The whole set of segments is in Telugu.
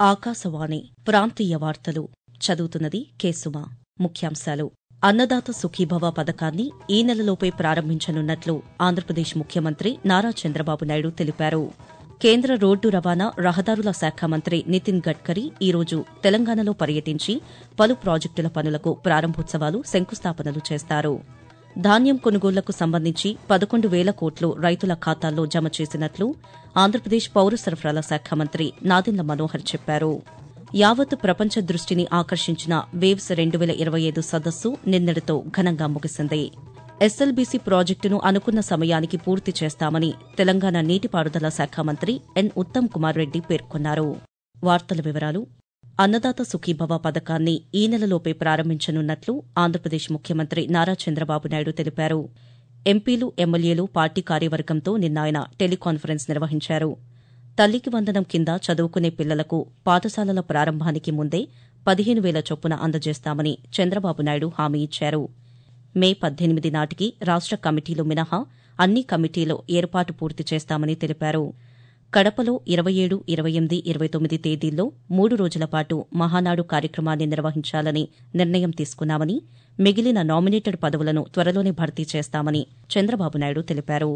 ఆకాశవాణి ప్రాంతీయ వార్తలు చదువుతున్నది కేసుమ ముఖ్యాంశాలు అన్నదాత సుఖీభవ పథకాన్ని ఈ నెలలోపే ప్రారంభించనున్నట్లు ఆంధ్రప్రదేశ్ ముఖ్యమంత్రి నారా చంద్రబాబు నాయుడు తెలిపారు కేంద్ర రోడ్డు రవాణా రహదారుల శాఖ మంత్రి నితిన్ గడ్కరీ ఈరోజు తెలంగాణలో పర్యటించి పలు ప్రాజెక్టుల పనులకు ప్రారంభోత్సవాలు శంకుస్థాపనలు చేస్తారు ధాన్యం కొనుగోళ్లకు సంబంధించి పదకొండు వేల కోట్లు రైతుల ఖాతాల్లో జమ చేసినట్లు ఆంధ్రప్రదేశ్ పౌర సరఫరాల శాఖ మంత్రి నాదెండ్ల మనోహర్ చెప్పారు యావత్ ప్రపంచ దృష్టిని ఆకర్షించిన వేవ్స్ రెండు వేల ఇరవై ఐదు సదస్సు నిన్నటితో ఘనంగా ముగిసింది ఎస్ఎల్బీసీ ప్రాజెక్టును అనుకున్న సమయానికి పూర్తి చేస్తామని తెలంగాణ నీటిపారుదల శాఖ మంత్రి ఎన్ ఉత్తమ్ కుమార్ రెడ్డి పేర్కొన్నారు వార్తల వివరాలు అన్నదాత సుఖీభవ పథకాన్ని ఈ నెలలోపే ప్రారంభించనున్నట్లు ఆంధ్రప్రదేశ్ ముఖ్యమంత్రి నారా చంద్రబాబు నాయుడు తెలిపారు ఎంపీలు ఎమ్మెల్యేలు పార్టీ కార్యవర్గంతో నిన్న ఆయన టెలికాన్ఫరెన్స్ నిర్వహించారు తల్లికి వందనం కింద చదువుకునే పిల్లలకు పాఠశాలల ప్రారంభానికి ముందే పదిహేను వేల చొప్పున అందజేస్తామని చంద్రబాబు నాయుడు హామీ ఇచ్చారు మే పద్దెనిమిది నాటికి రాష్ట కమిటీలు మినహా అన్ని కమిటీలు ఏర్పాటు పూర్తి చేస్తామని తెలిపారు కడపలో ఇరవై ఏడు ఇరవై ఎనిమిది ఇరవై తొమ్మిది తేదీల్లో మూడు రోజుల పాటు మహానాడు కార్యక్రమాన్ని నిర్వహించాలని నిర్ణయం తీసుకున్నామని మిగిలిన నామినేటెడ్ పదవులను త్వరలోనే భర్తీ చేస్తామని చంద్రబాబు నాయుడు తెలిపారు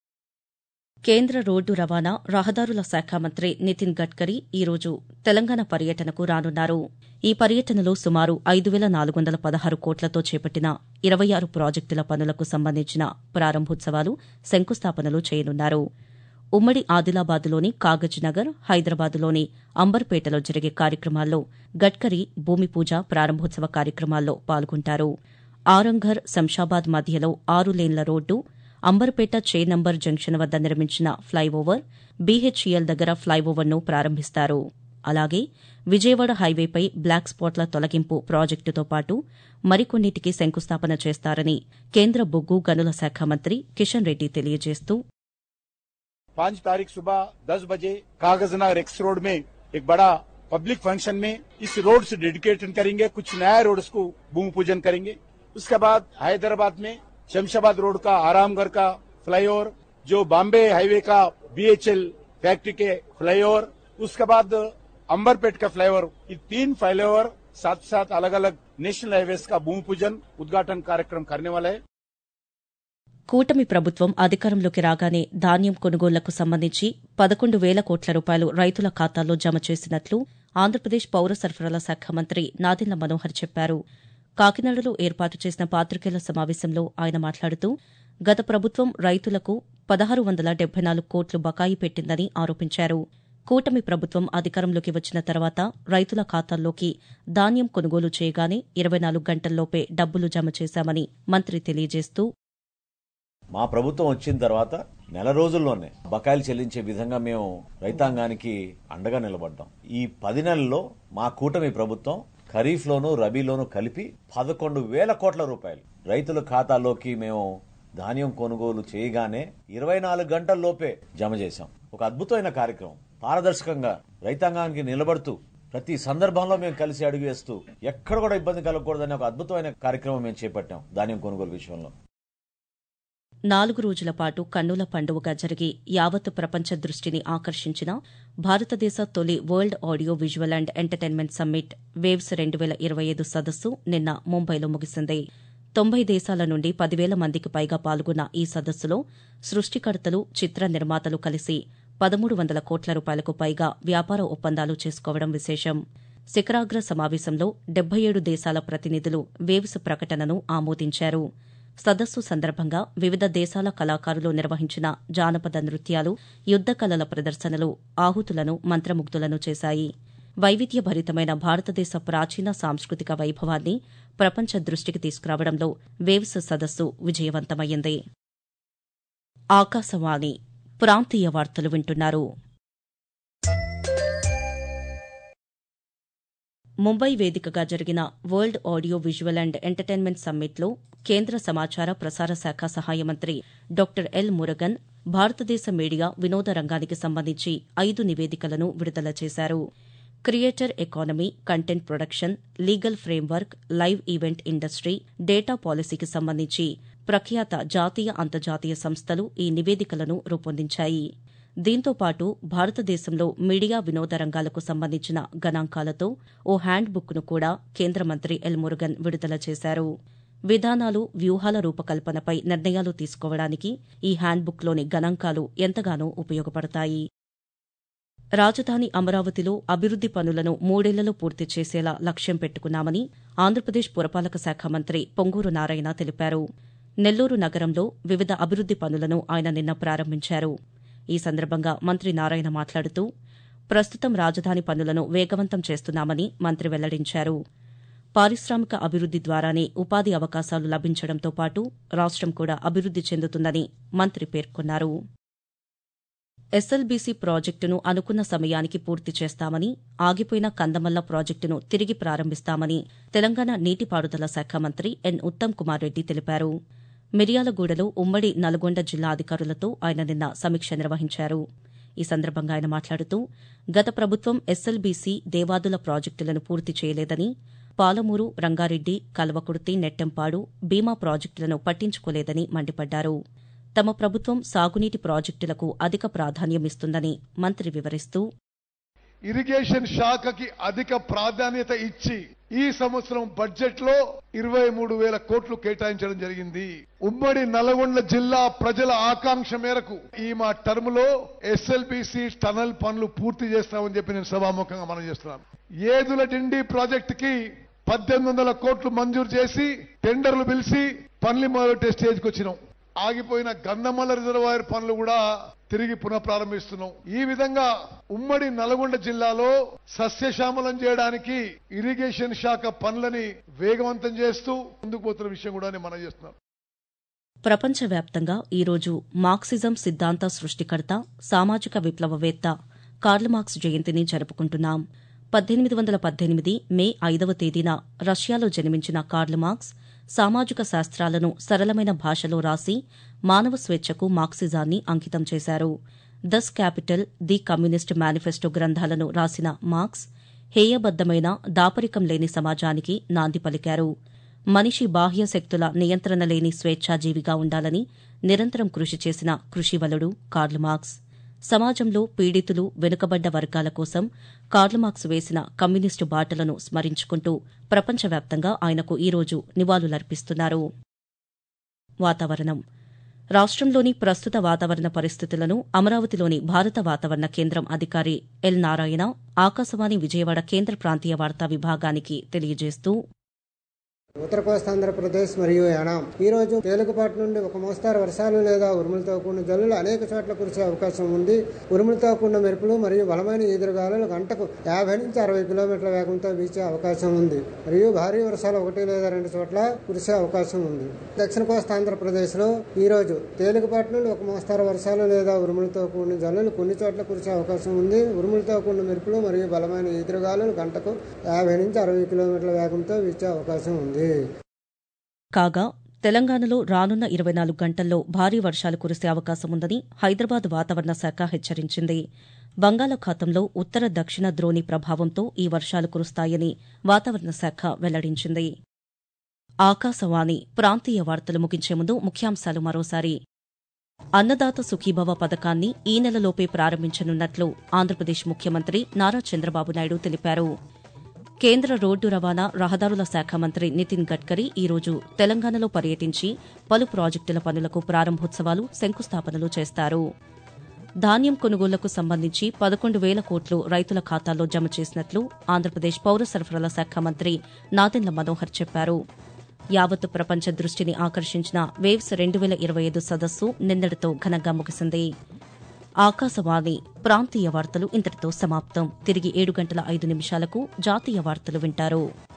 కేంద్ర రోడ్డు రవాణా రహదారుల శాఖ మంత్రి నితిన్ గడ్కరీ ఈరోజు తెలంగాణ పర్యటనకు రానున్నారు ఈ పర్యటనలో సుమారు ఐదు వేల నాలుగు వందల పదహారు కోట్లతో చేపట్టిన ఇరవై ఆరు ప్రాజెక్టుల పనులకు సంబంధించిన ప్రారంభోత్సవాలు శంకుస్థాపనలు చేయనున్నారు ఉమ్మడి ఆదిలాబాద్లోని కాగజ్ నగర్ హైదరాబాద్లోని అంబర్పేటలో జరిగే కార్యక్రమాల్లో గడ్కరీ భూమి పూజ ప్రారంభోత్సవ కార్యక్రమాల్లో పాల్గొంటారు ఆరంఘర్ శంషాబాద్ మధ్యలో ఆరు లేన్ల రోడ్డు అంబర్పేట చే నంబర్ జంక్షన్ వద్ద నిర్మించిన ఫ్లైఓవర్ బీహెచ్ఈఎల్ దగ్గర ఫ్లైఓవర్ను ప్రారంభిస్తారు అలాగే విజయవాడ హైవేపై బ్లాక్ స్పాట్ల తొలగింపు ప్రాజెక్టుతో పాటు మరికొన్నిటికి శంకుస్థాపన చేస్తారని కేంద్ర బొగ్గు గనుల శాఖ మంత్రి కిషన్ రెడ్డి తెలియజేస్తూ पाँच तारीख सुबह दस बजे कागजनगर एक्स रोड में एक बड़ा पब्लिक फंक्शन में इस रोड से डेडिकेशन करेंगे कुछ नया रोड्स को भूमि पूजन करेंगे उसके बाद हैदराबाद में शमशाबाद रोड का आरामगढ़ का फ्लाईओवर जो बॉम्बे हाईवे का बीएचएल फैक्ट्री के फ्लाईओवर उसके बाद अंबरपेट का फ्लाईओवर ये तीन फ्लाईओवर साथ साथ अलग अलग नेशनल हाईवेज का भूमि पूजन उद्घाटन कार्यक्रम करने वाला है కూటమి ప్రభుత్వం అధికారంలోకి రాగానే ధాన్యం కొనుగోళ్లకు సంబంధించి పదకొండు వేల కోట్ల రూపాయలు రైతుల ఖాతాల్లో జమ చేసినట్లు ఆంధ్రప్రదేశ్ పౌర సరఫరాల శాఖ మంత్రి నాదెండ్ల మనోహర్ చెప్పారు కాకినాడలో ఏర్పాటు చేసిన పాతికేయుల సమావేశంలో ఆయన మాట్లాడుతూ గత ప్రభుత్వం రైతులకు పదహారు వందల డెబ్బై నాలుగు కోట్లు బకాయి పెట్టిందని ఆరోపించారు కూటమి ప్రభుత్వం అధికారంలోకి వచ్చిన తర్వాత రైతుల ఖాతాల్లోకి ధాన్యం కొనుగోలు చేయగానే ఇరవై నాలుగు గంటల్లోపే డబ్బులు జమ చేశామని మంత్రి తెలియజేస్తూ మా ప్రభుత్వం వచ్చిన తర్వాత నెల రోజుల్లోనే బకాయిలు చెల్లించే విధంగా మేము రైతాంగానికి అండగా నిలబడ్డాం ఈ పది నెలల్లో మా కూటమి ప్రభుత్వం ఖరీఫ్ లోను రబీలోను కలిపి పదకొండు వేల కోట్ల రూపాయలు రైతుల ఖాతాలోకి మేము ధాన్యం కొనుగోలు చేయగానే ఇరవై నాలుగు గంటల్లోపే జమ చేశాం ఒక అద్భుతమైన కార్యక్రమం పారదర్శకంగా రైతాంగానికి నిలబడుతూ ప్రతి సందర్భంలో మేము కలిసి అడుగు వేస్తూ ఎక్కడ కూడా ఇబ్బంది కలగకూడదనే ఒక అద్భుతమైన కార్యక్రమం మేము చేపట్టాం ధాన్యం కొనుగోలు విషయంలో నాలుగు రోజుల పాటు కన్నుల పండుగగా జరిగి యావత్ ప్రపంచ దృష్టిని ఆకర్షించిన భారతదేశ తొలి world audio visual and entertainment summit waves రెండు వేల ఇరవై ఐదు సదస్సు నిన్న ముంబైలో ముగిసింది తొంభై దేశాల నుండి పదివేల మందికి పైగా పాల్గొన్న ఈ సదస్సులో సృష్టికర్తలు చిత్ర నిర్మాతలు కలిసి పదమూడు వందల కోట్ల రూపాయలకు పైగా వ్యాపార ఒప్పందాలు చేసుకోవడం విశేషం శిఖరాగ్ర సమావేశంలో డెబ్బై ఏడు దేశాల ప్రతినిధులు వేవ్స్ ప్రకటనను ఆమోదించారు సదస్సు సందర్భంగా వివిధ దేశాల కళాకారులు నిర్వహించిన జానపద నృత్యాలు యుద్ద కళల ప్రదర్శనలు ఆహుతులను మంత్రముగ్ధులను చేశాయి వైవిధ్యభరితమైన భారతదేశ ప్రాచీన సాంస్కృతిక వైభవాన్ని ప్రపంచ దృష్టికి తీసుకురావడంలో వేవ్స్ సదస్సు విజయవంతమైంది ఆకాశవాణి ప్రాంతీయ వార్తలు వింటున్నారు ముంబై వేదికగా జరిగిన world audio visual and entertainment సమ్మిట్లో కేంద్ర సమాచార ప్రసార శాఖ సహాయ మంత్రి డాక్టర్ ఎల్ మురగన్ భారతదేశ మీడియా వినోద రంగానికి సంబంధించి ఐదు నివేదికలను విడుదల చేశారు creator economy content production legal framework live event industry data పాలసీకి సంబంధించి ప్రఖ్యాత జాతీయ అంతర్జాతీయ సంస్థలు ఈ నివేదికలను రూపొందించాయి దీంతో పాటు భారతదేశంలో మీడియా వినోద రంగాలకు సంబంధించిన గణాంకాలతో ఓ హ్యాండ్ బుక్ను కూడా కేంద్ర మంత్రి ఎల్ మురుగన్ విడుదల చేశారు విధానాలు వ్యూహాల రూపకల్పనపై నిర్ణయాలు తీసుకోవడానికి ఈ హ్యాండ్బుక్లోని గణాంకాలు ఎంతగానో ఉపయోగపడతాయి రాజధాని అమరావతిలో అభివృద్ది పనులను మూడేళ్లలో పూర్తి చేసేలా లక్ష్యం పెట్టుకున్నామని ఆంధ్రప్రదేశ్ పురపాలక శాఖ మంత్రి పొంగూరు నారాయణ తెలిపారు నెల్లూరు నగరంలో వివిధ అభివృద్ది పనులను ఆయన నిన్న ప్రారంభించారు ఈ సందర్భంగా మంత్రి నారాయణ మాట్లాడుతూ ప్రస్తుతం రాజధాని పనులను వేగవంతం చేస్తున్నామని మంత్రి వెల్లడించారు పారిశ్రామిక అభివృద్ది ద్వారానే ఉపాధి అవకాశాలు లభించడంతో పాటు రాష్టం కూడా అభివృద్ది చెందుతుందని మంత్రి పేర్కొన్నారు ఎస్ఎల్బీసీ ప్రాజెక్టును అనుకున్న సమయానికి పూర్తి చేస్తామని ఆగిపోయిన కందమల్ల ప్రాజెక్టును తిరిగి ప్రారంభిస్తామని తెలంగాణ నీటిపారుదల శాఖ మంత్రి ఎన్ ఉత్తమ్ కుమార్ రెడ్డి తెలిపారు మిర్యాలగూడలో ఉమ్మడి నల్గొండ జిల్లా అధికారులతో ఆయన నిన్న సమీక్ష నిర్వహించారు ఈ సందర్భంగా ఆయన మాట్లాడుతూ గత ప్రభుత్వం ఎస్ఎల్బీసీ దేవాదుల ప్రాజెక్టులను పూర్తి చేయలేదని పాలమూరు రంగారెడ్డి కల్వకుర్తి నెట్టెంపాడు బీమా ప్రాజెక్టులను పట్టించుకోలేదని మండిపడ్డారు తమ ప్రభుత్వం సాగునీటి ప్రాజెక్టులకు అధిక ప్రాధాన్యమిస్తుందని మంత్రి వివరిస్తూ ఇరిగేషన్ శాఖకి అధిక ప్రాధాన్యత ఇచ్చి ఈ సంవత్సరం బడ్జెట్ లో ఇరవై మూడు వేల కోట్లు కేటాయించడం జరిగింది ఉమ్మడి నల్గొండ జిల్లా ప్రజల ఆకాంక్ష మేరకు ఈ మా టర్మ్ లో ఎస్ఎల్బిసి టనల్ పనులు పూర్తి చేస్తామని చెప్పి నేను సభాముఖంగా మనం చేస్తున్నాను ఏదుల డిండి ప్రాజెక్ట్ కి పద్దెనిమిది వందల కోట్లు మంజూరు చేసి టెండర్లు పిలిచి పనులు మొదలెట్టే స్టేజ్కి వచ్చినాం ఆగిపోయిన గంధమల్ల రిజర్వాయర్ పనులు కూడా తిరిగి పునఃప్రారంభిస్తున్నాం ఈ విధంగా ఉమ్మడి నల్గొండ జిల్లాలో సస్యశ్యామలం చేయడానికి ఇరిగేషన్ శాఖ పనులని వేగవంతం చేస్తూ ముందుకు పోతున్న విషయం కూడా నేను మనం చేస్తున్నాం ప్రపంచవ్యాప్తంగా ఈరోజు మార్క్సిజం సిద్ధాంత సృష్టికర్త సామాజిక విప్లవవేత్త కార్ల్ మార్క్స్ జయంతిని జరుపుకుంటున్నాం పద్దెనిమిది వందల పద్దెనిమిది మే ఐదవ తేదీన రష్యాలో జన్మించిన కార్ల్ మార్క్స్ సామాజిక శాస్త్రాలను సరళమైన భాషలో రాసి మానవ స్వేచ్ఛకు మార్క్సిజాన్ని అంకితం చేశారు Das Kapital the communist manifesto గ్రంథాలను రాసిన మార్క్స్ హేయబద్దమైన దాపరికం లేని సమాజానికి నాంది పలికారు మనిషి బాహ్య శక్తుల నియంత్రణ లేని స్వేచ్ఛాజీవిగా ఉండాలని నిరంతరం కృషి చేసిన కృషివలుడు కార్ల్ మార్క్స్ సమాజంలో పీడితులు వెనుకబడ్డ వర్గాల కోసం కార్లమార్క్స్ వేసిన కమ్యూనిస్టు బాటలను స్మరించుకుంటూ ప్రపంచవ్యాప్తంగా ఆయనకు ఈరోజు నివాళులర్పిస్తున్నారు వాతావరణం రాష్ట్రంలోని ప్రస్తుత వాతావరణ పరిస్థితులను అమరావతిలోని భారత వాతావరణ కేంద్రం అధికారి ఎల్ నారాయణ ఆకాశవాణి విజయవాడ కేంద్ర ప్రాంతీయ వార్తా విభాగానికి తెలియజేస్తూ ఉత్తర కోస్తాంధ్రప్రదేశ్ మరియు యానాం ఈ రోజు తేలికపాటి నుండి ఒక మోస్తారు వర్షాలు లేదా ఉరుములతో కూడిన జల్లులు అనేక చోట్ల కురిసే అవకాశం ఉంది ఉరుములతో కూడిన మెరుపులు మరియు బలమైన ఈదురుగాలులు గంటకు యాభై నుంచి అరవై కిలోమీటర్ల వేగంతో వీచే అవకాశం ఉంది మరియు భారీ వర్షాలు ఒకటి లేదా రెండు చోట్ల కురిసే అవకాశం ఉంది దక్షిణ కోస్తాంధ్రప్రదేశ్ లో ఈ రోజు తేలికపాటి నుండి ఒక మోస్తారు వర్షాలు లేదా ఉరుములతో కూడిన జల్లులు కొన్ని చోట్ల కురిసే అవకాశం ఉంది ఉరుములతో కూడిన మెరుపులు మరియు బలమైన ఈదురుగాలులు గంటకు యాభై నుంచి అరవై కిలోమీటర్ల వేగంతో వీచే అవకాశం ఉంది కాగా తెలంగాణలో రానున్న ఇరవై నాలుగు గంటల్లో భారీ వర్షాలు కురిసే అవకాశం ఉందని హైదరాబాద్ వాతావరణ శాఖ హెచ్చరించింది బంగాళాఖాతంలో ఉత్తర దక్షిణ ద్రోణి ప్రభావంతో ఈ వర్షాలు కురుస్తాయని వాతావరణ శాఖ వెల్లడించింది ఆకాశవాణి ప్రాంతీయ వార్తలు ముగించే ముందు ముఖ్యాంశాలు మరోసారి అన్నదాత సుఖీభవ పథకాన్ని ఈ నెలలోపే ప్రారంభించనున్నట్లు ఆంధ్రప్రదేశ్ ముఖ్యమంత్రి నారా చంద్రబాబు నాయుడు తెలిపారు కేంద్ర రోడ్డు రవాణా రహదారుల శాఖ మంత్రి నితిన్ గడ్కరీ ఈరోజు తెలంగాణలో పర్యటించి పలు ప్రాజెక్టుల పనులకు ప్రారంభోత్సవాలు శంకుస్థాపనలు చేస్తారు ధాన్యం కొనుగోళ్లకు సంబంధించి పదకొండు వేల కోట్లు రైతుల ఖాతాల్లో జమ చేసినట్లు ఆంధ్రప్రదేశ్ పౌర సరఫరాల శాఖ మంత్రి నాదెండ్ల మనోహర్ చెప్పారు యావత్ ప్రపంచ దృష్టిని ఆకర్షించిన వేవ్స్ రెండు వేల ఇరవై ఐదు సదస్సు నిన్నటితో ఘనంగా ముగిసింది ఆకాశవాణి ప్రాంతీయ వార్తలు ఇంతటితో సమాప్తం తిరిగి ఏడు గంటల ఐదు నిమిషాలకు జాతీయ వార్తలు వింటారు